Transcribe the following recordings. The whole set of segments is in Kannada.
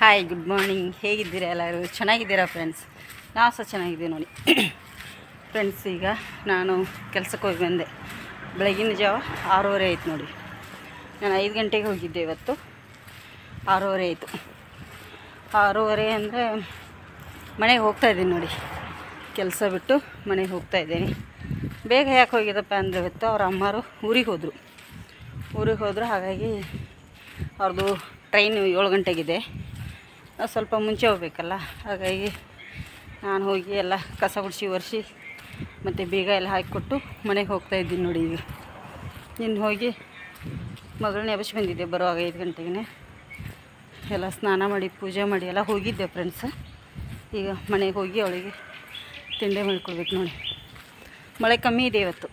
ಹಾಯ್ ಗುಡ್ ಮಾರ್ನಿಂಗ್ ಹೇಗಿದ್ದೀರಾ ಎಲ್ಲರೂ ಚೆನ್ನಾಗಿದ್ದೀರಾ ಫ್ರೆಂಡ್ಸ್ ನಾವು ಸಹ ಚೆನ್ನಾಗಿದ್ದೀವಿ ನೋಡಿ ಫ್ರೆಂಡ್ಸ್ ಈಗ ನಾನು ಕೆಲಸಕ್ಕೆ ಹೋಗಿ ಬಂದೆ ಬೆಳಗಿನ ಜಾವ ಆರೂವರೆ ಆಯ್ತು ನೋಡಿ ನಾನು ಐದು ಗಂಟೆಗೆ ಹೋಗಿದ್ದೆ ಇವತ್ತು ಆರೂವರೆ ಆಯಿತು ಆರೂವರೆ ಅಂದರೆ ಮನೆಗೆ ಹೋಗ್ತಾ ಇದ್ದೀನಿ ನೋಡಿ ಕೆಲಸ ಬಿಟ್ಟು ಮನೆಗೆ ಹೋಗ್ತಾ ಇದ್ದೀನಿ ಬೇಗ ಯಾಕೆ ಹೋಗಿದ್ದಪ್ಪ ಅಂದರೆ ಇವತ್ತು ಅವ್ರ ಅಮ್ಮರು ಊರಿಗೆ ಹೋದರು ಊರಿಗೆ ಹೋದರು ಹಾಗಾಗಿ ಅವ್ರದ್ದು ಟ್ರೈನು ಏಳು ಗಂಟೆಗಿದೆ ನಾವು ಸ್ವಲ್ಪ ಮುಂಚೆ ಹೋಗ್ಬೇಕಲ್ಲ ಹಾಗಾಗಿ ನಾನು ಹೋಗಿ ಎಲ್ಲ ಕಸ ಗುಡಿಸಿ ಒರೆಸಿ ಮತ್ತು ಬೀಗ ಎಲ್ಲ ಹಾಕಿಕೊಟ್ಟು ಮನೆಗೆ ಹೋಗ್ತಾ ಇದ್ದೀನಿ ನೋಡಿ ಈಗ ಇನ್ನು ಹೋಗಿ ಮಗಳನ್ನ ಎಬ್ಬಿಸಿ ಬಂದಿದ್ದೆ ಬರುವಾಗ ಐದು ಗಂಟೆಗೆ ಎಲ್ಲ ಸ್ನಾನ ಮಾಡಿ ಪೂಜೆ ಮಾಡಿ ಎಲ್ಲ ಹೋಗಿದ್ದೆ ಫ್ರೆಂಡ್ಸ್ ಈಗ ಮನೆಗೆ ಹೋಗಿ ಅವಳಿಗೆ ತಿಂಡಿ ಮಾಡಿಕೊಡ್ಬೇಕು ನೋಡಿ ಮಳೆ ಕಮ್ಮಿ ಇದೆ ಇವತ್ತು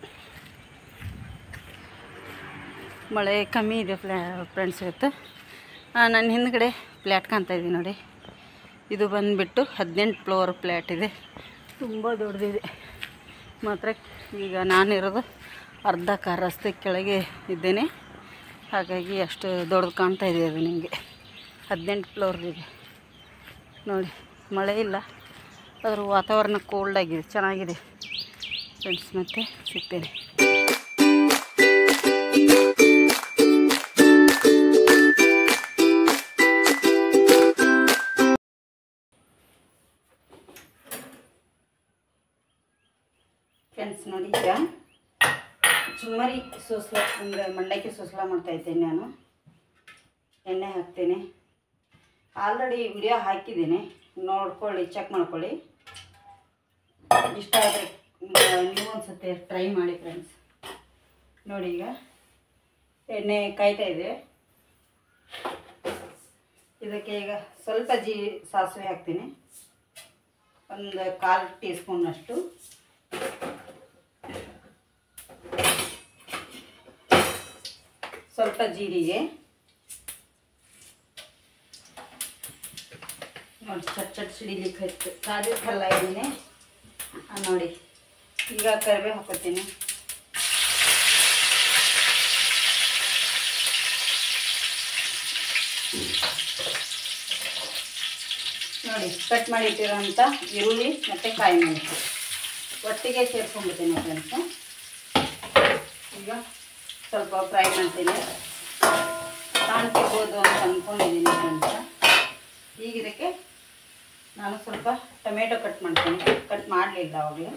ಮಳೆ ಕಮ್ಮಿ ಇದೆ ಫ್ಲಾ ಫ್ರೆಂಡ್ಸ್ ಇವತ್ತು ಆ, ನನ್ನ ಹಿಂದ್ಗಡೆ ಫ್ಲ್ಯಾಟ್ ಕಾಣ್ತಾ ಇದೆ ನೋಡಿ ಇದು ಬಂದುಬಿಟ್ಟು ಹದಿನೆಂಟು ಫ್ಲೋರ್ ಫ್ಲ್ಯಾಟ್ ಇದೆ ತುಂಬ ದೊಡ್ಡದಿದೆ ಮಾತ್ರ ಈಗ ನಾನಿರೋದು ಅರ್ಧ ಕಾರ್ ರಸ್ತೆ ಕೆಳಗೆ ಇದ್ದೇನೆ ಹಾಗಾಗಿ ಅಷ್ಟು ದೊಡ್ಡದು ಕಾಣ್ತಾ ಇದೆ ಅದು ನಿಮಗೆ ಹದಿನೆಂಟು ಫ್ಲೋರ್ ಇದೆ ನೋಡಿ ಮಳೆ ಇಲ್ಲ ಅದ್ರ ವಾತಾವರಣ ಕೋಲ್ಡ್ ಆಗಿದೆ ಚೆನ್ನಾಗಿದೆ ಫ್ರೆಂಡ್ಸ್ ಮತ್ತೆ ಸಿಗ್ತೇನೆ ಫ್ರೆಂಡ್ಸ್ ನೋಡಿ ಈಗ ಚುಮ್ಮರಿ ಸೂಸ್ಲ ಅಂದರೆ ಮಂಡಕ್ಕಿ ಸೂಸ್ಲ ಮಾಡ್ತಾ ಇದ್ದೇನೆ ನಾನು ಎಣ್ಣೆ ಹಾಕ್ತೇನೆ ಆಲ್ರೆಡಿ ವಿಡಿಯೋ ಹಾಕಿದ್ದೀನಿ ನೋಡ್ಕೊಳ್ಳಿ ಚೆಕ್ ಮಾಡ್ಕೊಳ್ಳಿ ಇಷ್ಟ ಆದರೆ ನೀವು ಒಂದ್ಸತಿ ಟ್ರೈ ಮಾಡಿ ಫ್ರೆಂಡ್ಸ್ ನೋಡಿ ಈಗ ಎಣ್ಣೆ ಕಾಯ್ತಾ ಇದೆ ಇದಕ್ಕೆ ಈಗ ಸ್ವಲ್ಪ ಜೀ ಸಾಸಿವೆ ಹಾಕ್ತೀನಿ ಒಂದು ಕಾಲು ಟೀ ಸ್ಪೂನ್ನಷ್ಟು ಸ್ವಲ್ಪ ಜೀರಿಗೆ ನೋಡಿ ಚಟ್ ಚಟ್ ಸಿಡಿಲಿಕ್ಕೆ ಹತ್ತು ಕಾಜು ಕಲ್ಲ ಇದ್ದೀನಿ ನೋಡಿ ಈಗ ಕರಿಬೇವು ಹಾಕೋತೀನಿ ನೋಡಿ ಕಟ್ ಮಾಡಿ ಇಟ್ಟಿರೋಂಥ ಈರುಳ್ಳಿ ಮತ್ತು ಕಾಯಿ ಮೆಣಸು ಒಟ್ಟಿಗೆ ಸೇರ್ಕೊಂಡ್ಬಿಡ್ತೀನಿ ಫ್ರೆಂಡ್ಸು ಈಗ ಸ್ವಲ್ಪ ಫ್ರೈ ಮಾಡ್ತೀನಿ ಕಾಣ್ತಿರ್ಬೋದು ಅಂತ ಅಂದ್ಕೊಂಡಿದ್ದೀನಿ ಫ್ರೆಂಡ್ಸ ಈಗ ಇದಕ್ಕೆ ನಾನು ಸ್ವಲ್ಪ ಟೊಮೆಟೊ ಕಟ್ ಮಾಡ್ತೀನಿ ಕಟ್ ಮಾಡಲಿಲ್ಲ ಅವಾಗಲೇ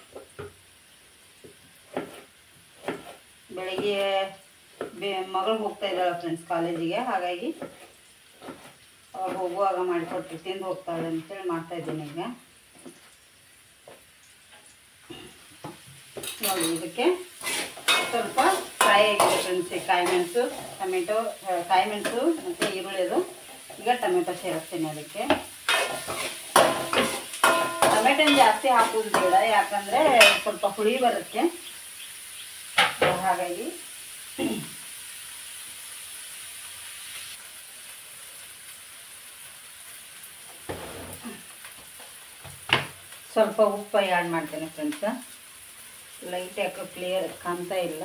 ಬೆಳಿಗ್ಗೆ ಬೇ ಮಗಳು ಹೋಗ್ತಾ ಇದ್ದಾಳೆ ಫ್ರೆಂಡ್ಸ್ ಕಾಲೇಜಿಗೆ ಹಾಗಾಗಿ ಅವಾಗ ಹೋಗುವಾಗ ಮಾಡಿಕೊಟ್ಟು ತಿಂದು ಹೋಗ್ತಾಳೆ ಅಂತೇಳಿ ಮಾಡ್ತಾ ಇದ್ದೀನಿ ಈಗ ನೋಡಿ ಇದಕ್ಕೆ ಸ್ವಲ್ಪ ಫ್ರೈ ಆಗಿದೆ ಫ್ರೆಂಡ್ಸ್ ಕಾಯಿ ಮೆಣಸು ಟೊಮೆಟೊ ಆ, ಕಾಯಿ ಮೆಣಸು ಮತ್ತು ಈರುಳ್ಳಿದು ಈಗ ಟೊಮೆಟೊ ಸೇರಿಸ್ತೀನಿ ಅದಕ್ಕೆ ಟೊಮೆಟೊನ ಜಾಸ್ತಿ ಹಾಕೋದು ಬೇಡ ಯಾಕಂದರೆ ಸ್ವಲ್ಪ ಹುಳಿ ಬರುತ್ತೆ ಹಾಗಾಗಿ ಸ್ವಲ್ಪ ಉಪ್ಪು ಆ್ಯಡ್ ಮಾಡ್ತೇನೆ ಫ್ರೆಂಡ್ಸ ಲೈಟ್ ಯಾಕೋ ಕ್ಲಿಯರ್ ಕಾಣ್ತಾ ಇಲ್ಲ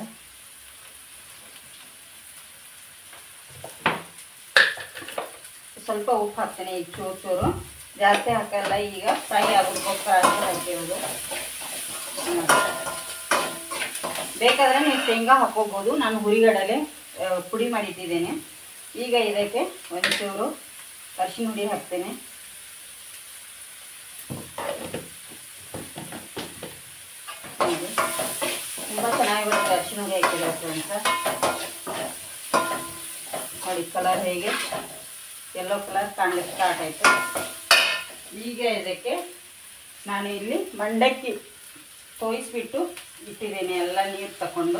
ಸ್ವಲ್ಪ ಉಪ್ಪು ಹಾಕ್ತೇನೆ ಈಗ ಚೂರು ಚೂರು ಜಾಸ್ತಿ ಹಾಕಲ್ಲ ಈಗ ಫ್ರೈ ಆಗೋದಕ್ಕೋಸ್ಕರ ಅಷ್ಟೇ ಹಾಕಿರೋದು ಬೇಕಾದರೆ ನೀವು ಶೇಂಗಾ ಹಾಕೋಬೋದು ನಾನು ಹುರಿಗಡಲೆ ಆ, ಪುಡಿ ಮಾಡಿಟ್ಟಿದ್ದೇನೆ ಈಗ ಇದಕ್ಕೆ ಒಂಚೂರು ಅರಿಶಿನ ಹುಡಿ ಹಾಕ್ತೇನೆ ನೋಡಿ ತುಂಬ ಚೆನ್ನಾಗಿ ಬರುತ್ತೆ ಅರಿಶಿನ ಹುಡಿ ಹಾಕಿದ್ರೆ ಫ್ರೆಂಡ್ಸ ನೋಡಿ ಕಲರ್ ಹೇಗೆ ಯೆಲ್ಲೋ ಕಲರ್ ಕಾಣಲಿಕ್ಕೆ ಸ್ಟಾರ್ಟ್ ಆಯಿತು ಈಗ ಇದಕ್ಕೆ ನಾನು ಇಲ್ಲಿ ಮಂಡಕ್ಕಿ ತೋಯಿಸ್ಬಿಟ್ಟು ಇಟ್ಟಿದ್ದೇನೆ ಎಲ್ಲ ನೀರು ತಗೊಂಡು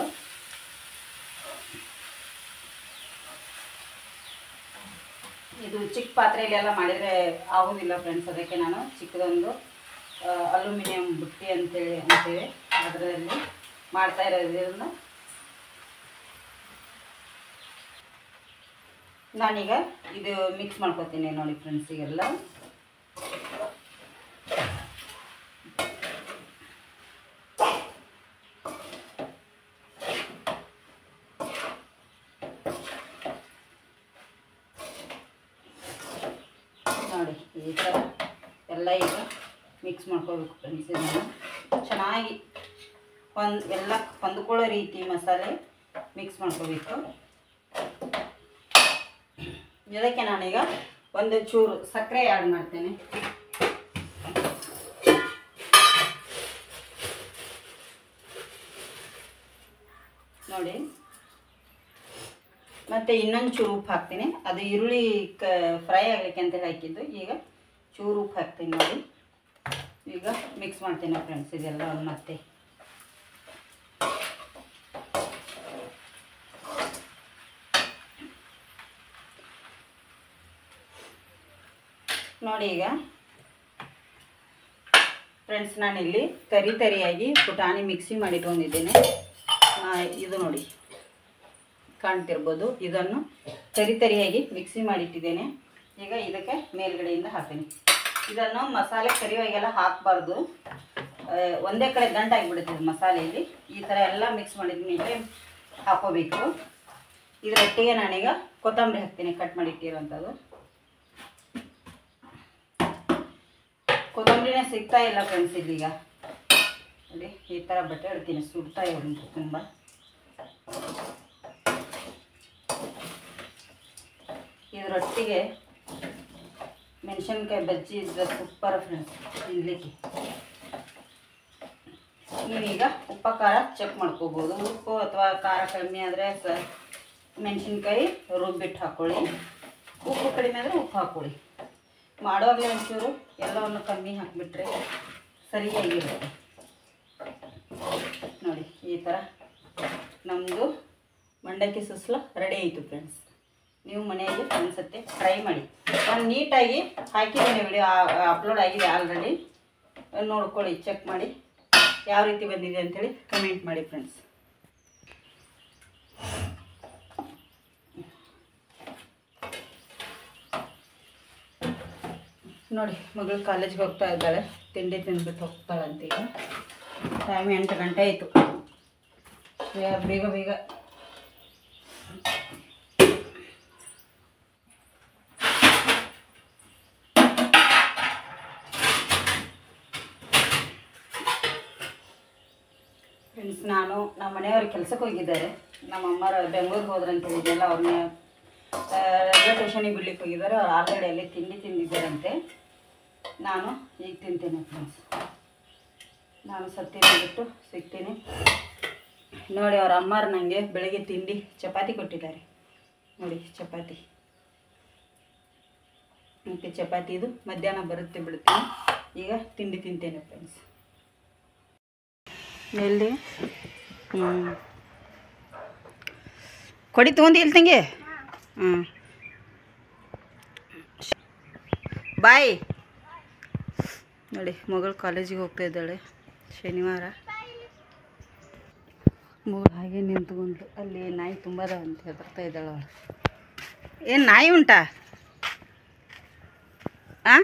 ಇದು ಚಿಕ್ಕ ಪಾತ್ರೆಯಲ್ಲೆಲ್ಲ ಮಾಡಿದರೆ ಆಗೋದಿಲ್ಲ ಫ್ರೆಂಡ್ಸ್ ಅದಕ್ಕೆ ನಾನು ಚಿಕ್ಕದೊಂದು ಅಲ್ಯೂಮಿನಿಯಂ ಬುಟ್ಟಿ ಅಂತೇಳಿ ಅಂತೇವೆ ಅದರಲ್ಲಿ ಮಾಡ್ತಾ ಇರೋದ್ರಿಂದ ನಾನೀಗ ಇದು ಮಿಕ್ಸ್ ಮಾಡ್ಕೊತೀನಿ ನೋಡಿ ಫ್ರೆಂಡ್ಸ್ ಈಗೆಲ್ಲ ನೋಡಿ ಈ ಥರ ಎಲ್ಲ ಈಗ ಮಿಕ್ಸ್ ಮಾಡ್ಕೋಬೇಕು ಫ್ರೆಂಡ್ಸ್ ಇದನ್ನು ಚೆನ್ನಾಗಿ ಒಂದು ಎಲ್ಲ ಹೊಂದ್ಕೊಳ್ಳೋ ರೀತಿ ಮಸಾಲೆ ಮಿಕ್ಸ್ ಮಾಡ್ಕೋಬೇಕು ಇದಕ್ಕೆ ನಾನೀಗ ಒಂದು ಚೂರು ಸಕ್ಕರೆ ಆ್ಯಡ್ ಮಾಡ್ತೇನೆ ನೋಡಿ ಮತ್ತು ಇನ್ನೊಂದು ಚೂರು ಉಪ್ಪು ಹಾಕ್ತೀನಿ ಅದು ಈರುಳ್ಳಿ ಕ ಫ್ರೈ ಆಗಲಿಕ್ಕೆ ಅಂತ ಹಾಕಿದ್ದು ಈಗ ಚೂರು ಉಪ್ಪು ಹಾಕ್ತೀನಿ ನೋಡಿ ಈಗ ಮಿಕ್ಸ್ ಮಾಡ್ತೀನಿ ಫ್ರೆಂಡ್ಸ್ ಇದೆಲ್ಲ ಒಂದು ಮತ್ತೆ ನೋಡಿ ಈಗ ಫ್ರೆಂಡ್ಸ್ ನಾನಿಲ್ಲಿ ತರಿ ತರಿಯಾಗಿ ಪುಟಾಣಿ ಮಿಕ್ಸಿ ಮಾಡಿಟ್ಕೊಂಡಿದ್ದೇನೆ ಆ, ಇದು ನೋಡಿ ಕಾಣ್ತಿರ್ಬೋದು ಇದನ್ನು ತರಿ ತರಿಯಾಗಿ ಮಿಕ್ಸಿ ಮಾಡಿಟ್ಟಿದ್ದೇನೆ ಈಗ ಇದಕ್ಕೆ ಮೇಲ್ಗಡೆಯಿಂದ ಹಾಕ್ತೀನಿ ಇದನ್ನು ಮಸಾಲೆ ಕರಿವಾಗೆಲ್ಲ ಹಾಕಬಾರ್ದು ಒಂದೇ ಕಡೆ ಗಂಟಾಗಿಬಿಡುತ್ತೆ ಇದು ಮಸಾಲೆಯಲ್ಲಿ ಈ ಥರ ಎಲ್ಲ ಮಿಕ್ಸ್ ಮಾಡಿದ ಮೇಲೆ ಹಾಕೋಬೇಕು ಇದರೊಟ್ಟಿಗೆ ನಾನೀಗ ಕೊತ್ತಂಬರಿ ಹಾಕ್ತೀನಿ ಕಟ್ ಮಾಡಿಟ್ಟಿರೋಂಥದ್ದು ಕೊತ್ತಂಬರಿನೇ ಸಿಗ್ತಾ ಇಲ್ಲ ಫ್ರೆಂಡ್ಸ್ ಇಲ್ಲೀಗ ನೋಡಿ ಈ ಥರ ಬಟ್ಟೆ ಇಡ್ತೀನಿ ಸುಡ್ತಾ ಉಂಟು ತುಂಬ ಇದರೊಟ್ಟಿಗೆ ಮೆಣಸಿನ್ಕಾಯಿ ಬಜ್ಜಿ ಇದ್ರೆ ಸೂಪರ್ ಫ್ರೆಂಡ್ಸ್ ತಿನ್ನಲಿಕ್ಕೆ ನೀವೀಗ ಉಪ್ಪ ಖಾರ ಚೆಕ್ ಮಾಡ್ಕೋಬೋದು ಉಪ್ಪು ಅಥವಾ ಖಾರ ಕಡಿಮೆ ಆದರೆ ಸ ಮೆಣಸಿನ್ಕಾಯಿ ರುಬ್ಬಿಟ್ಟು ಹಾಕ್ಕೊಳ್ಳಿ ಉಪ್ಪು ಕಡಿಮೆ ಆದರೆ ಉಪ್ಪು ಹಾಕ್ಕೊಳ್ಳಿ ಮಾಡುವಾಗಲೇ ಒಂಚೂರು ಎಲ್ಲವನ್ನು ಕಮ್ಮಿ ಹಾಕಿಬಿಟ್ರೆ ಸರಿಯಾಗಿರುತ್ತೆ ನೋಡಿ ಈ ಥರ ನಮ್ಮದು ಮಂಡಕ್ಕಿ ಸುಸ್ಲ ರೆಡಿ ಆಯಿತು ಫ್ರೆಂಡ್ಸ್ ನೀವು ಮನೆಯಲ್ಲಿ ಒಂದ್ಸತಿ ಟ್ರೈ ಮಾಡಿ ನಾನು ನೀಟಾಗಿ ಹಾಕಿದ್ದೇನೆ ವಿಡಿಯೋ ಅಪ್ಲೋಡ್ ಆಗಿದೆ ಆಲ್ರೆಡಿ ನೋಡ್ಕೊಳ್ಳಿ ಚೆಕ್ ಮಾಡಿ ಯಾವ ರೀತಿ ಬಂದಿದೆ ಅಂಥೇಳಿ ಕಮೆಂಟ್ ಮಾಡಿ ಫ್ರೆಂಡ್ಸ್ ನೋಡಿ ಮಗಳು ಕಾಲೇಜ್ಗೆ ಹೋಗ್ತಾ ಇದ್ದಾಳೆ ತಿಂಡಿ ತಿಂದ್ಬಿಟ್ಟು ಹೋಗ್ತಾಳಂತ ಈಗ ಟೈಮ್ ಎಂಟು ಗಂಟೆ ಆಯಿತು ಬೇಗ ಬೇಗ ಫ್ರೆಂಡ್ಸ್ ನಾನು ನಮ್ಮ ಮನೆಯವರು ಕೆಲಸಕ್ಕೆ ಹೋಗಿದ್ದಾರೆ ನಮ್ಮ ಅಮ್ಮರ ಬೆಂಗಳೂರಿಗೆ ಹೋದ್ರೆ ಅಂತ ಹೇಳಿದೆಯಲ್ಲ ಅವ್ರನ್ನ ರೈಲ್ವೆ ಸ್ಟೇಷನಿಗೆ ಬಿಡ್ಲಿಕ್ಕೆ ಹೋಗಿದ್ದಾರೆ ಅವ್ರು ಆಲ್ರೆಡಿ ಅಲ್ಲಿ ತಿಂಡಿ ತಿಂದಿದ್ದಾರಂತೆ ನಾನು ಈಗ ತಿಂತೇನೆ ಫ್ರೆಂಡ್ಸ್ ನಾನು ಸತ್ತೀನಿ ಬಿಟ್ಟು ಸಿಗ್ತೀನಿ ನೋಡಿ ಅವ್ರ ಅಮ್ಮರು ನನಗೆ ಬೆಳಗ್ಗೆ ತಿಂಡಿ ಚಪಾತಿ ಕೊಟ್ಟಿದ್ದಾರೆ ನೋಡಿ ಚಪಾತಿ ಮತ್ತು ಚಪಾತಿ ಇದು ಮಧ್ಯಾಹ್ನ ಬರುತ್ತೆ ಬಿಡ್ತೀನಿ ಈಗ ತಿಂಡಿ ತಿಂತೇನೆ ಫ್ರೆಂಡ್ಸ್ ಎಲ್ಲಿ ಹ್ಞೂ ಕೊಡಿ ತೊಗೊಂಡು ಇಲ್ಲಿ ತಂಗಿ ಹ್ಞೂ ಬಾಯ್ ನೋಡಿ ಮಗಳು ಕಾಲೇಜಿಗೆ ಹೋಗ್ತಾ ಇದ್ದಾಳೆ ಶನಿವಾರ ಮಗಳು ಹಾಗೆ ನಿಂತ್ಕೊಂಡು ಅಲ್ಲಿ ನಾಯಿ ತುಂಬ ಅದಾವಂತೆ ಹೆದರ್ತಾ ಇದ್ದಾಳೆ ಅವಳು ಏನು ನಾಯಿ ಉಂಟಾ ಆ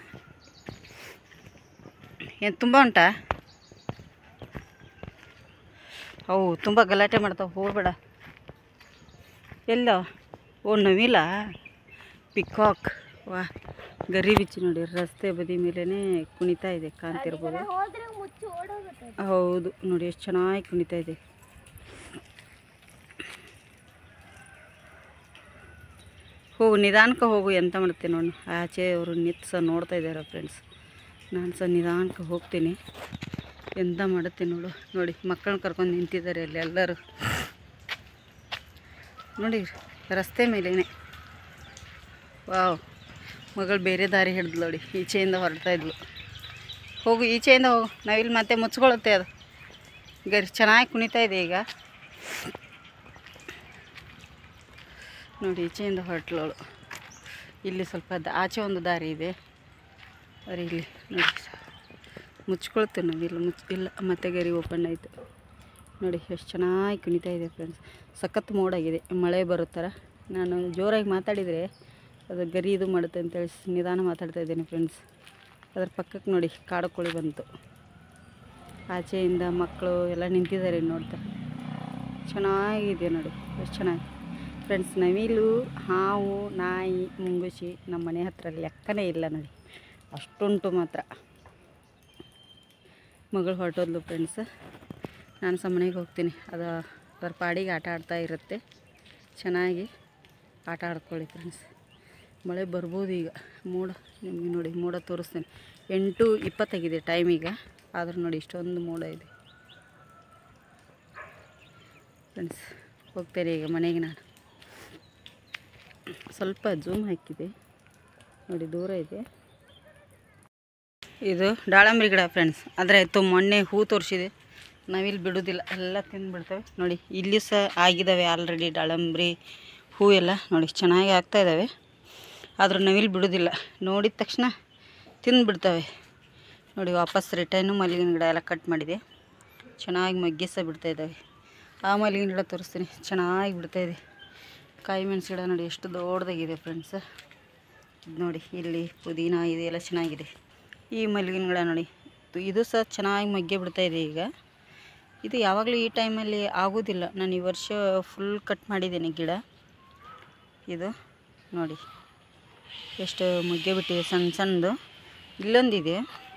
ಏನು ತುಂಬ ಉಂಟಾ ಅವು ತುಂಬ ಗಲಾಟೆ ಮಾಡ್ತಾವೆ ಹೋಗ್ಬೇಡ ಎಲ್ಲ ಓ ನವಿಲ ಪಿಕಾಕ್ ವಾ ಗರಿ ಬಿಚ್ಚಿ ನೋಡಿ ರಸ್ತೆ ಬದಿ ಮೇಲೇ ಕುಣಿತಾ ಇದೆ ಕಾಣ್ತಿರ್ಬೋದು ಹೌದು ನೋಡಿ ಎಷ್ಟು ಚೆನ್ನಾಗಿ ಕುಣಿತಾ ಇದೆ ಹೋಗು ನಿಧಾನಕ್ಕೆ ಹೋಗು ಎಂತ ಮಾಡ್ತೀನಿ ನೋಡಿ ಆಚೆ ಅವರು ನಿಂತು ಸಹ ನೋಡ್ತಾ ಇದ್ದಾರೆ ಫ್ರೆಂಡ್ಸ್ ನಾನು ಸಹ ನಿಧಾನಕ್ಕೆ ಹೋಗ್ತೀನಿ ಎಂತ ಮಾಡುತ್ತೆ ನೋಡು ನೋಡಿ ಮಕ್ಕಳನ್ನ ಕರ್ಕೊಂಡು ನಿಂತಿದ್ದಾರೆ ಅಲ್ಲಿ ಎಲ್ಲರೂ ನೋಡಿ ರಸ್ತೆ ಮೇಲೇನೆ ವಾವ್ ಮಗಳು ಬೇರೆ ದಾರಿ ಹಿಡ್ದು ನೋಡಿ ಈಚೆಯಿಂದ ಹೊರಡ್ತಾ ಇದ್ಲು ಹೋಗು ಈಚೆಯಿಂದ ಹೋಗು ನಾವಿಲ್ಲಿ ಮತ್ತೆ ಮುಚ್ಕೊಳ್ಳುತ್ತೆ ಅದು ಗರಿ ಚೆನ್ನಾಗಿ ಕುಣಿತಾ ಇದೆ ಈಗ ನೋಡಿ ಈಚೆಯಿಂದ ಹೊರಟ್ಲವಳು ಇಲ್ಲಿ ಸ್ವಲ್ಪ ದ- ಆಚೆ ಒಂದು ದಾರಿ ಇದೆ ಅರೆ ಇಲ್ಲಿ ನೋಡಿ ಮುಚ್ಕೊಳ್ತು ನಾವಿಲ್ಲ ಮುಚ್ ಇಲ್ಲ ಮತ್ತೆ ಗರಿ ಓಪನ್ ಆಯಿತು ನೋಡಿ ಎಷ್ಟು ಚೆನ್ನಾಗಿ ಕುಣಿತಾ ಇದೆ ಫ್ರೆಂಡ್ಸ್ ಸಖತ್ ಮೋಡಾಗಿದೆ ಮಳೆ ಬರೋ ಥರ ನಾನು ಜೋರಾಗಿ ಮಾತಾಡಿದರೆ ಅದು ಗರಿ ಇದು ಮಾಡುತ್ತೆ ಅಂತೇಳಿ ಸ್- ನಿಧಾನ ಮಾತಾಡ್ತಾ ಇದ್ದೀನಿ ಫ್ರೆಂಡ್ಸ್ ಅದ್ರ ಪಕ್ಕಕ್ಕೆ ನೋಡಿ ಕಾಡು ಕೋಳಿ ಬಂತು ಆಚೆಯಿಂದ ಮಕ್ಕಳು ಎಲ್ಲ ನಿಂತಿದ್ದಾರೆ ನೋಡ್ತಾ ಚೆನ್ನಾಗಿದೆ ನೋಡಿ ಎಷ್ಟು ಚೆನ್ನಾಗಿ ಫ್ರೆಂಡ್ಸ್ ನವಿಲು ಹಾವು ನಾಯಿ ಮುಂಗುಸಿ ನಮ್ಮ ಮನೆ ಹತ್ರ ಲೆಕ್ಕನೇ ಇಲ್ಲ ನೋಡಿ ಅಷ್ಟುಂಟು ಮಾತ್ರ ಮಗಳು ಹೊರಟೋದ್ಲು ಫ್ರೆಂಡ್ಸ್ ನಾನು ಮನೆಗೆ ಹೋಗ್ತೀನಿ ಅದು ಅದರ ಪಾಡಿಗೆ ಆಟ ಆಡ್ತಾ ಇರುತ್ತೆ ಚೆನ್ನಾಗಿ ಆಟ ಆಡ್ಕೊಳ್ಳಿ ಫ್ರೆಂಡ್ಸ್ ಮಳೆ ಬರ್ಬೋದು ಈಗ ಮೋಡ ನಿಮಗೆ ನೋಡಿ ಮೋಡ ತೋರಿಸ್ತೀನಿ ಎಂಟು ಇಪ್ಪತ್ತಾಗಿದೆ ಟೈಮ್ ಈಗ ಆದರೂ ನೋಡಿ ಇಷ್ಟೊಂದು ಮೋಡ ಇದೆ ಫ್ರೆಂಡ್ಸ್ ಹೋಗ್ತೇನೆ ಈಗ ಮನೆಗೆ ನಾನು ಸ್ವಲ್ಪ ಜೂಮ್ ಹಾಕಿದೆ ನೋಡಿ ದೂರ ಇದೆ ಇದು ದಾಳಂಬ್ರಿ ಗಿಡ ಫ್ರೆಂಡ್ಸ್ ಆದರೆ ಆಯಿತು ಮೊನ್ನೆ ಹೂ ತೋರಿಸಿದೆ ನಾವಿಲ್ಲಿ ಬಿಡೋದಿಲ್ಲ ಎಲ್ಲ ತಿಂದುಬಿಡ್ತೇವೆ ನೋಡಿ ಇಲ್ಲಿ ಸಹ ಆಗಿದ್ದಾವೆ ಆಲ್ರೆಡಿ ದಾಳಂಬ್ರಿ ಹೂ ಎಲ್ಲ ನೋಡಿ ಚೆನ್ನಾಗಿ ಆಗ್ತಾ ಇದ್ದಾವೆ ಆದರೂ ನಾವಿಲ್ಲಿ ಬಿಡೋದಿಲ್ಲ ನೋಡಿದ ತಕ್ಷಣ ತಿಂದುಬಿಡ್ತವೆ ನೋಡಿ ವಾಪಸ್ ರಿಟರ್ನು ಮಲ್ಲಿಗಿನ ಗಿಡ ಎಲ್ಲ ಕಟ್ ಮಾಡಿದೆ ಚೆನ್ನಾಗಿ ಮಗ್ಗಿ ಸಹ ಬಿಡ್ತಾ ಇದ್ದಾವೆ ಆ ಮಲ್ಲಿಗಿನ ಗಿಡ ತೋರಿಸ್ತೀನಿ ಚೆನ್ನಾಗಿ ಬಿಡ್ತಾ ಇದೆ ಕಾಯಿ ಮೆಣಸು ಗಿಡ ನೋಡಿ ಎಷ್ಟು ದೊಡ್ಡದಾಗಿದೆ ಫ್ರೆಂಡ್ಸ್ ಇದ್ ನೋಡಿ ಇಲ್ಲಿ ಪುದೀನ ಇದೆಲ್ಲ ಚೆನ್ನಾಗಿದೆ ಈ ಮಲ್ಲಿಗಿನ ಗಿಡ ನೋಡಿ ಇದು- ಇದು ಸಹ ಚೆನ್ನಾಗಿ ಮಗ್ಗೆ ಬಿಡ್ತಾ ಇದೆ ಈಗ ಇದು ಯಾವಾಗಲೂ ಈ ಟೈಮಲ್ಲಿ ಆಗೋದಿಲ್ಲ ನಾನು ಈ ವರ್ಷ ಫುಲ್ ಕಟ್ ಮಾಡಿದ್ದೇನೆ ಗಿಡ ಇದು ನೋಡಿ ಎಷ್ಟು ಮೊಗ್ಗೆ ಬಿಟ್ಟಿದೆ ಸಣ್ಣ ಸಣ್ಣದು ಇಲ್ಲೊಂದಿದೆ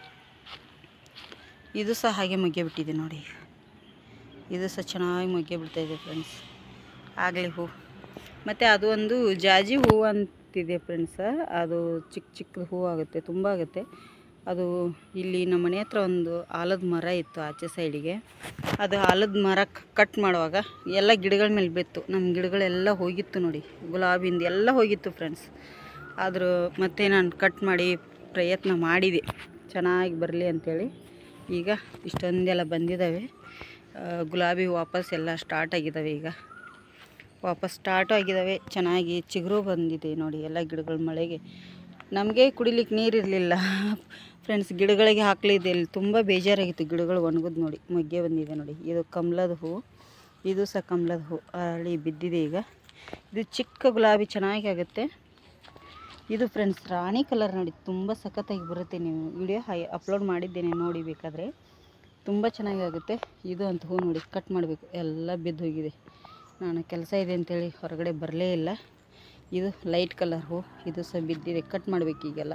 ಇದು ಸಹ ಹಾಗೆ ಮೊಗ್ಗೆ ಬಿಟ್ಟಿದೆ ನೋಡಿ ಇದು ಸಹ ಚೆನ್ನಾಗಿ ಮೊಗ್ಗೆ ಬಿಡ್ತಾ ಇದೆ ಫ್ರೆಂಡ್ಸ್ ಆಗಲಿ ಹೂ ಮತ್ತು ಅದು ಒಂದು ಜಾಜಿ ಹೂವು ಅಂತಿದೆ ಫ್ರೆಂಡ್ಸ್ ಅದು ಚಿಕ್ಕ ಚಿಕ್ಕದು ಹೂವು ಆಗುತ್ತೆ ತುಂಬ ಆಗುತ್ತೆ ಅದು ಇಲ್ಲಿ ನಮ್ಮ ಮನೆ ಹತ್ರ ಒಂದು ಆಲದ ಮರ ಇತ್ತು ಆಚೆ ಸೈಡಿಗೆ ಅದು ಆಲದ ಮರ ಕಟ್ ಮಾಡುವಾಗ ಎಲ್ಲ ಗಿಡಗಳ ಮೇಲೆ ಬಿತ್ತು ನಮ್ಮ ಗಿಡಗಳೆಲ್ಲ ಹೋಗಿತ್ತು ನೋಡಿ ಗುಲಾಬಿಂದ ಎಲ್ಲ ಹೋಗಿತ್ತು ಫ್ರೆಂಡ್ಸ್ ಆದರೂ ಮತ್ತೆ ನಾನು ಕಟ್ ಮಾಡಿ ಪ್ರಯತ್ನ ಮಾಡಿದೆ ಚೆನ್ನಾಗಿ ಬರಲಿ ಅಂಥೇಳಿ ಈಗ ಇಷ್ಟೊಂದೆಲ್ಲ ಬಂದಿದ್ದಾವೆ ಆ, ಗುಲಾಬಿ ವಾಪಸ್ ಎಲ್ಲ ಸ್ಟಾರ್ಟ್ ಆಗಿದ್ದಾವೆ ಈಗ ವಾಪಸ್ ಸ್ಟಾರ್ಟ್ ಆಗಿದ್ದಾವೆ ಚೆನ್ನಾಗಿ ಚಿಗುರು ಬಂದಿದೆ ನೋಡಿ ಎಲ್ಲ ಗಿಡಗಳ ಮಳೆಗೆ ನಮಗೆ ಕುಡಿಲಿಕ್ಕೆ ನೀರಿರಲಿಲ್ಲ ಫ್ರೆಂಡ್ಸ್ ಗಿಡಗಳಿಗೆ ಹಾಕ್ಲಿದೆ ಇಲ್ಲಿ ತುಂಬ ಬೇಜಾರಾಗಿತ್ತು ಗಿಡಗಳು ಒಣಗೋದು ನೋಡಿ ಮೊಗ್ಗೆ ಬಂದಿದೆ ನೋಡಿ ಇದು ಕಮಲದ ಹೂ ಇದು ಸಹ ಕಮಲದ ಹೂ ಅರಳಿ ಬಿದ್ದಿದೆ ಈಗ ಇದು ಚಿಕ್ಕ ಗುಲಾಬಿ ಚೆನ್ನಾಗಿ ಆಗುತ್ತೆ ಇದು ಫ್ರೆಂಡ್ಸ್ ರಾಣಿ ಕಲರ್ ನೋಡಿ ತುಂಬ ಸಖತ್ತಾಗಿ ಬರುತ್ತೆ ನೀವು ವಿಡಿಯೋ ಹೈ ಅಪ್ಲೋಡ್ ಮಾಡಿದ್ದೇನೆ ನೋಡಿ ಬೇಕಾದರೆ ತುಂಬ ಚೆನ್ನಾಗಿ ಆಗುತ್ತೆ ಇದು ಅಂತ ಹೂ ನೋಡಿ ಕಟ್ ಮಾಡಬೇಕು ಎಲ್ಲ ಬಿದ್ದು ಹೋಗಿದೆ ನಾನು ಕೆಲಸ ಇದೆ ಅಂತೇಳಿ ಹೊರಗಡೆ ಬರಲೇ ಇಲ್ಲ ಇದು ಲೈಟ್ ಕಲರ್ ಹೂ ಇದು ಸಹ ಬಿದ್ದಿದೆ ಕಟ್ ಮಾಡಬೇಕು ಈಗೆಲ್ಲ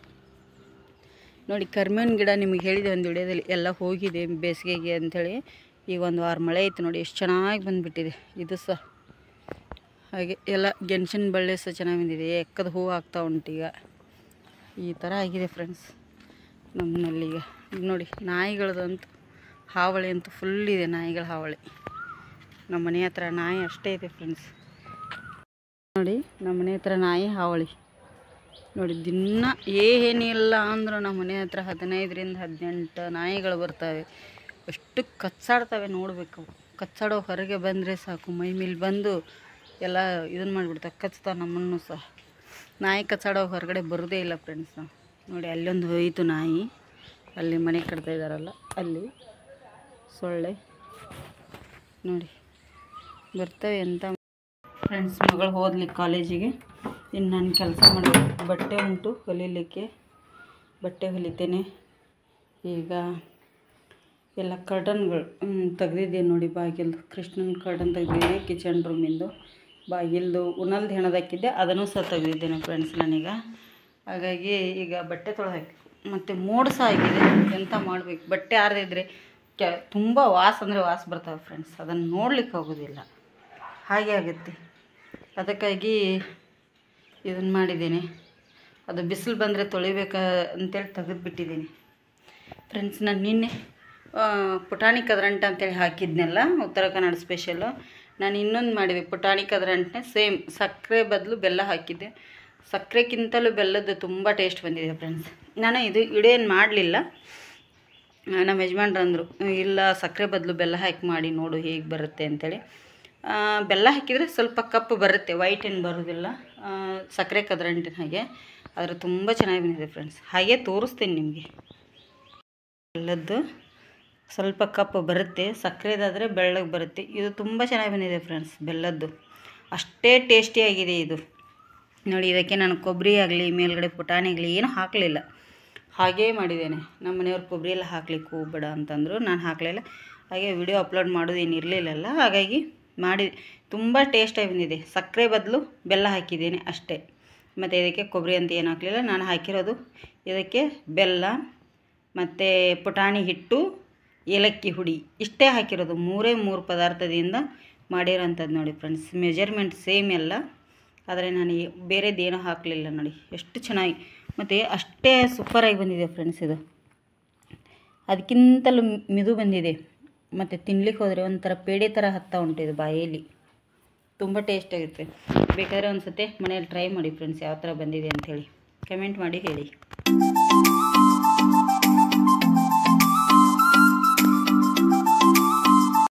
ನೋಡಿ ಕರ್ಮೇವಿನ ಗಿಡ ನಿಮಗೆ ಹೇಳಿದೆ ಒಂದು ವಿಡಿಯೋದಲ್ಲಿ ಎಲ್ಲ ಹೋಗಿದೆ ಬೇಸಿಗೆಗೆ ಅಂಥೇಳಿ ಈಗ ಒಂದು ವಾರ ಮಳೆ ಐತೆ ನೋಡಿ ಎಷ್ಟು ಚೆನ್ನಾಗಿ ಬಂದುಬಿಟ್ಟಿದೆ ಇದು ಸಹ ಹಾಗೆ ಎಲ್ಲ ಗೆಣಸಿನ ಬಳ್ಳಿ ಸಹ ಚೆನ್ನಾಗಿ ಬಂದಿದೆ ಎಕ್ಕದ ಹೂವು ಆಗ್ತಾ ಉಂಟು ಈಗ ಈ ಥರ ಆಗಿದೆ ಫ್ರೆಂಡ್ಸ್ ನಮ್ಮಲ್ಲಿ ಈಗ ಈಗ ನೋಡಿ ನಾಯಿಗಳದಂತೂ ಹಾವಳಿ ಅಂತೂ ಫುಲ್ ಇದೆ ನಾಯಿಗಳ ಹಾವಳಿ ನಮ್ಮ ಮನೆ ಹತ್ರ ನಾಯಿ ಅಷ್ಟೇ ಇದೆ ಫ್ರೆಂಡ್ಸ್ ನೋಡಿ ನಮ್ಮ ಮನೆ ಹತ್ರ ನಾಯಿ ಹಾವಳಿ ನೋಡಿ ದಿನ ಏನಿಲ್ಲ ಅಂದರೂ ನಮ್ಮ ಮನೆ ಹತ್ರ ಹದಿನೈದರಿಂದ ಹದಿನೆಂಟು ನಾಯಿಗಳು ಬರ್ತವೆ ಎಷ್ಟು ಕಚ್ಚಾಡ್ತವೆ ನೋಡಬೇಕು ಕಚ್ಚಾಡೋ ಹೊರಗೆ ಬಂದರೆ ಸಾಕು ಮೈ ಮೇಲೆ ಬಂದು ಎಲ್ಲ ಇದನ್ನು ಮಾಡಿಬಿಡ್ತಾವೆ ಕಚ್ತಾವೆ ನಮ್ಮನ್ನು ಸಹ ನಾಯಿ ಕಚ್ಚಾಡೋ ಹೊರಗಡೆ ಬರೋದೇ ಇಲ್ಲ ಫ್ರೆಂಡ್ಸ್ ನೋಡಿ ಅಲ್ಲೊಂದು ಹೋಯಿತು ನಾಯಿ ಅಲ್ಲಿ ಮನೆ ಕಟ್ತಾ ಇದ್ದಾರಲ್ಲ ಅಲ್ಲಿ ಸೊಳ್ಳೆ ನೋಡಿ ಬರ್ತವೆ ಅಂತ ಫ್ರೆಂಡ್ಸ್ ಮಗಳು ಹೋದ್ಲಿ ಕಾಲೇಜಿಗೆ ಇನ್ನು ನಾನು ಕೆಲಸ ಮಾಡಬೇಕು ಬಟ್ಟೆ ಉಂಟು ಹೊಲಿಲಿಕ್ಕೆ ಬಟ್ಟೆ ಹೊಲಿತೇನೆ ಈಗ ಎಲ್ಲ ಕರ್ಟನ್ಗಳು ತೆಗ್ದಿದ್ದೆ ನೋಡಿ ಬಾಗಿಲ್ದು ಕೃಷ್ಣನ ಕರ್ಟನ್ ತೆಗ್ದಿದ್ದೆ ಕಿಚನ್ ರೂಮಿಂದು ಬಾಗಿಲ್ದು ಉಣಲ್ದು ಹೆಣದಾಕಿದ್ದೆ ಅದನ್ನು ಸಹ ತೆಗ್ದಿದ್ದೇನೆ ಫ್ರೆಂಡ್ಸ್ ನಾನೀಗ ಹಾಗಾಗಿ ಈಗ ಬಟ್ಟೆ ತೊಳೆದು ಹಾಕಿ ಮತ್ತು ಮೋಡ ಸಹ ಆಗಿದೆ ಎಂತ ಮಾಡಬೇಕು ಬಟ್ಟೆ ಆರದಿದ್ರೆ ಕೆ ತುಂಬ ವಾಸ ಅಂದರೆ ವಾಸ ಬರ್ತವೆ ಫ್ರೆಂಡ್ಸ್ ಅದನ್ನು ನೋಡ್ಲಿಕ್ಕೆ ಆಗೋದಿಲ್ಲ ಹಾಗೆ ಆಗುತ್ತೆ ಅದಕ್ಕಾಗಿ ಇದನ್ನು ಮಾಡಿದ್ದೇನೆ ಅದು ಬಿಸಿಲು ಬಂದರೆ ತೊಳಿಬೇಕ ಅಂತೇಳಿ ತೆಗೆದುಬಿಟ್ಟಿದ್ದೀನಿ ಫ್ರೆಂಡ್ಸ್ ನಾನು ನಿನ್ನೆ ಆ, ಪುಟಾಣಿ ಕದ್ರಂಟ ಅಂತೇಳಿ ಹಾಕಿದ್ನೆಲ್ಲ ಉತ್ತರ ಕನ್ನಡ ಸ್ಪೆಷಲ್ಲು ನಾನು ಇನ್ನೊಂದು ಮಾಡಿದೆ ಪುಟಾಣಿ ಕದ್ರಂಟನೆ ಸೇಮ್ ಸಕ್ಕರೆ ಬದಲು ಬೆಲ್ಲ ಹಾಕಿದ್ದೆ ಸಕ್ಕರೆಗಿಂತಲೂ ಬೆಲ್ಲದ್ದು ತುಂಬ ಟೇಸ್ಟ್ ಬಂದಿದೆ ಫ್ರೆಂಡ್ಸ್ ನಾನು ಇದು ಇಡೇನು ಮಾಡಲಿಲ್ಲ ನಮ್ಮ ಯಜಮಾನ್ರು ಅಂದರು ಇಲ್ಲ ಸಕ್ಕರೆ ಬದಲು ಬೆಲ್ಲ ಹಾಕಿ ಮಾಡಿ ನೋಡು ಹೇಗೆ ಬರುತ್ತೆ ಅಂತೇಳಿ ಆ, ಬೆಲ್ಲ ಹಾಕಿದರೆ ಸ್ವಲ್ಪ ಕಪ್ಪು ಬರುತ್ತೆ ವೈಟ್ ಏನು ಬರೋದಿಲ್ಲ ಆ, ಸಕ್ಕರೆ ಕದ್ರಂಟಿನ ಹಾಗೆ ಆದರೆ ತುಂಬ ಚೆನ್ನಾಗಿ ಬಂದಿದೆ ಫ್ರೆಂಡ್ಸ್ ಹಾಗೆ ತೋರಿಸ್ತೀನಿ ನಿಮಗೆ ಬೆಲ್ಲದ್ದು ಸ್ವಲ್ಪ ಕಪ್ಪು ಬರುತ್ತೆ ಸಕ್ಕರೆದಾದರೆ ಬೆಳ್ಳಗೆ ಬರುತ್ತೆ ಇದು ತುಂಬ ಚೆನ್ನಾಗಿ ಬಂದಿದೆ ಫ್ರೆಂಡ್ಸ್ ಬೆಲ್ಲದ್ದು ಅಷ್ಟೇ ಟೇಸ್ಟಿಯಾಗಿದೆ ಇದು ನೋಡಿ ಇದಕ್ಕೆ ನಾನು ಕೊಬ್ಬರಿ ಆಗಲಿ ಮೇಲ್ಗಡೆ ಪುಟಾಣಿ ಆಗಲಿ ಏನೂ ಹಾಕಲಿಲ್ಲ ಹಾಗೇ ಮಾಡಿದ್ದೇನೆ ನಮ್ಮ ಮನೆಯವ್ರು ಕೊಬ್ಬರಿ ಎಲ್ಲ ಹಾಕ್ಲಿಕ್ಕೆ ಹೋಗ್ಬೇಡ ಅಂತಂದರು ನಾನು ಹಾಕಲಿಲ್ಲ ಹಾಗೆ ವಿಡಿಯೋ ಅಪ್ಲೋಡ್ ಮಾಡೋದು ಏನು ಇರಲಿಲ್ಲಲ್ಲ ಹಾಗಾಗಿ ಮಾಡಿ ತುಂಬ ಟೇಸ್ಟಾಗಿ ಬಂದಿದೆ ಸಕ್ಕರೆ ಬದಲು ಬೆಲ್ಲ ಹಾಕಿದ್ದೀನಿ ಅಷ್ಟೇ ಮತ್ತು ಇದಕ್ಕೆ ಕೊಬ್ಬರಿ ಅಂತ ಏನು ಹಾಕಲಿಲ್ಲ ನಾನು ಹಾಕಿರೋದು ಇದಕ್ಕೆ ಬೆಲ್ಲ ಮತ್ತು ಪುಟಾಣಿ ಹಿಟ್ಟು ಏಲಕ್ಕಿ ಹುಡಿ ಇಷ್ಟೇ ಹಾಕಿರೋದು ಮೂರೇ ಮೂರು ಪದಾರ್ಥದಿಂದ ಮಾಡಿರೋಂಥದ್ದು ನೋಡಿ ಫ್ರೆಂಡ್ಸ್ ಮೆಜರ್ಮೆಂಟ್ ಸೇಮ್ ಎಲ್ಲ ಆದರೆ ನಾನು ಈ- ಬೇರೆದೇನೂ ಹಾಕಲಿಲ್ಲ ನೋಡಿ ಎಷ್ಟು ಚೆನ್ನಾಗಿ ಮತ್ತು ಅಷ್ಟೇ ಸೂಪರಾಗಿ ಬಂದಿದೆ ಫ್ರೆಂಡ್ಸ್ ಇದು ಅದಕ್ಕಿಂತಲೂ ಮಿದು ಬಂದಿದೆ ಮತ್ತು ತಿನ್ಲಿಕ್ಕೆ ಹೋದರೆ ಒಂಥರ ಪೇಡೆ ಥರ ಹತ್ತಾ ಉಂಟು ಇದು ಬಾಯಲ್ಲಿ ತುಂಬ ಟೇಸ್ಟ್ ಆಗುತ್ತೆ ಬೇಕಾದರೆ ಒಂದು ಸತಿ ಮನೇಲಿ ಟ್ರೈ ಮಾಡಿ ಫ್ರೆಂಡ್ಸ್ ಯಾವ ಥರ ಬಂದಿದೆ ಅಂಥೇಳಿ ಕಮೆಂಟ್ ಮಾಡಿ ಹೇಳಿ